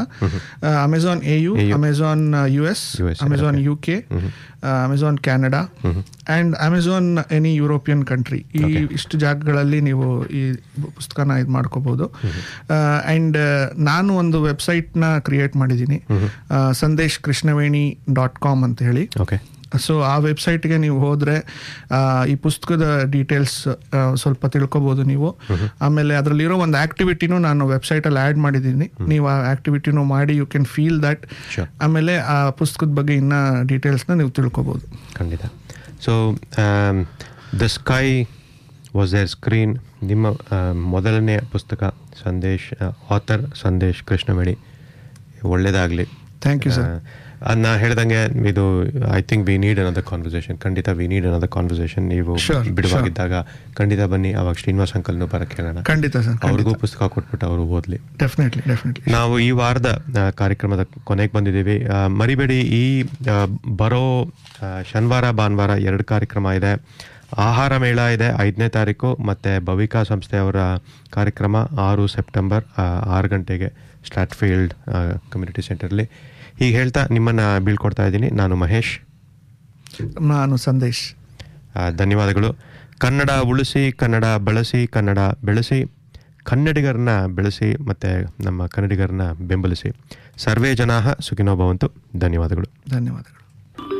Amazon A U Amazon U S US, Amazon U K Amazon Canada and Amazon any European country ಈ ಇಷ್ಟು ಜಾಗಗಳಲ್ಲಿ ನೀವು ಈ ಪುಸ್ತಕನ ಇದು ಮಾಡ್ಕೋಬಹುದು ಆ್ಯಂಡ್ ನಾನು ಒಂದು ವೆಬ್ಸೈಟ್ನ ಕ್ರಿಯೇಟ್ ಮಾಡಿದ್ದೀನಿ ಆ, ಸಂದೇಶ್ ಕೃಷ್ಣವೇಣಿ ಡಾಟ್ ಕಾಮ್ ಅಂತ ಹೇಳಿ ಓಕೆ ಸೊ ಆ ವೆಬ್ಸೈಟ್ಗೆ ನೀವು ಹೋದರೆ ಈ ಪುಸ್ತಕದ ಡೀಟೇಲ್ಸ್ ಸ್ವಲ್ಪ ತಿಳ್ಕೊಬೋದು ನೀವು ಆಮೇಲೆ ಅದರಲ್ಲಿರೋ ಒಂದು ಆಕ್ಟಿವಿಟಿನೂ ನಾನು ವೆಬ್ಸೈಟಲ್ಲಿ ಆ್ಯಡ್ ಮಾಡಿದ್ದೀನಿ ನೀವು ಆ ಆಕ್ಟಿವಿಟಿನೂ ಮಾಡಿ you can feel that Sure. ಆಮೇಲೆ ಆ ಪುಸ್ತಕದ ಬಗ್ಗೆ ಇನ್ನೂ ಡೀಟೇಲ್ಸ್ನ ನೀವು ತಿಳ್ಕೊಬೋದು ಖಂಡಿತ so the sky was there screen ನಿಮ್ಮ ಆ, ಮೊದಲನೇ ಪುಸ್ತಕ ಸಂದೇಶ್ ಆಥರ್ ಸಂದೇಶ್ ಕೃಷ್ಣವೇಣಿ ಒಳ್ಳೇದಾಗಲಿ ಥ್ಯಾಂಕ್ ಯು ಸರ್ ನಾ ಹೇಳ್ದಂಗೆ ಇದು I think we need another conversation ಖಂಡಿತ ವಿ ನೀಡ್ ಅನದರ್ ಕಾನ್ವರ್ಸೇಷನ್ ನೀವು Sure, ಬಿಡುವಾಗಿದ್ದಾಗ ಖಂಡಿತ ಬನ್ನಿ ಅವಾಗ ಶ್ರೀನಿವಾಸ್ ಅಂಕಲ್ನು ಬರಕ್ಕೆ ಹೇಳೋಣ ಖಂಡಿತ ಸರ್ ಅವ್ರಿಗೂ ಪುಸ್ತಕ ಕೊಟ್ಬಿಟ್ಟು ಅವರು ಓದ್ಲಿ ಡೆಫಿನೆಟ್ಲಿ ಡೆಫಿನೆಟ್ಲಿ ನಾವು ಈ ವಾರದ ಆ, ಕಾರ್ಯಕ್ರಮದ ಕೊನೆಗೆ ಬಂದಿದ್ದೀವಿ ಆ, ಮರಿಬೇಡಿ ಈ ಆ, ಬರೋ ಆ, ಶನಿವಾರ ಭಾನುವಾರ ಎರಡು ಕಾರ್ಯಕ್ರಮ ಇದೆ ಆಹಾರ ಮೇಳ ಇದೆ ಐದನೇ ತಾರೀಕು ಮತ್ತು ಭವಿಕಾ ಸಂಸ್ಥೆಯವರ ಕಾರ್ಯಕ್ರಮ ಆರು ಸೆಪ್ಟೆಂಬರ್ ಆ, ಆರು ಗಂಟೆಗೆ ಸ್ಟ್ರಾಟ್ಫೀಲ್ಡ್ ಕಮ್ಯುನಿಟಿ ಸೆಂಟರ್ಲಿ ಹೀಗೆ ಹೇಳ್ತಾ ನಿಮ್ಮನ್ನು ಬೀಳ್ಕೊಡ್ತಾ ಇದ್ದೀನಿ ನಾನು ಮಹೇಶ್ ನಾನು ಸಂದೇಶ್ ಆ, ಧನ್ಯವಾದಗಳು ಕನ್ನಡ ಉಳಿಸಿ ಕನ್ನಡ ಬಳಸಿ ಕನ್ನಡ ಬೆಳೆಸಿ ಕನ್ನಡಿಗರನ್ನ ಬೆಳೆಸಿ ಮತ್ತು ನಮ್ಮ ಕನ್ನಡಿಗರನ್ನ ಬೆಂಬಲಿಸಿ ಸರ್ವೇ ಜನಾಹ ಸುಖಿನೋ ಭವಂತು ಧನ್ಯವಾದಗಳು ಧನ್ಯವಾದಗಳು